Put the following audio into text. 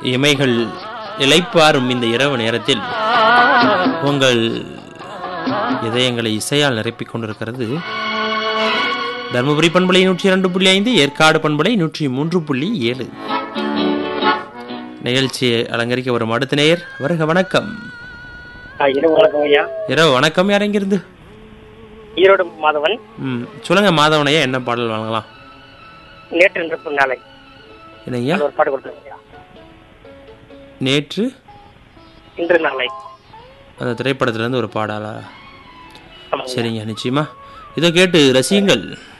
இமைகள் இளைப்பாறும் இந்த இரவு நேரத்தில் உங்கள் இதயங்களை இசையால் நிரப்பிக் கொண்டிருக்கிறது தருமபுரி பண்பலை நூற்றி இரண்டு புள்ளி ஐந்து ஏற்காடு பண்பலை நூற்றி மூன்று புள்ளி ஏழு நிகழ்ச்சியை அலங்கரிக்க வரும் அடுத்த நேயர் வருக வணக்கம் ஆ, இரவு வணக்கம் ஐயா இரவு வணக்கம் யார் எங்கிருந்து ஈரோடு மாதவன் ம் சொல்லுங்க மாதவனையா என்ன பாடல் வாங்கலாம் நேற்று நிற்பு நாளை என்னய்யா அது ஒரு பாட்டு கொடுத்துருங்க ஐயா நேற்று இன்று நாளை அந்த திரைப்படத்துல இருந்து ஒரு பாடலா ஆமாங்க சரிங்க நிச்சயமா இதை கேட்டு ரசியுங்கள்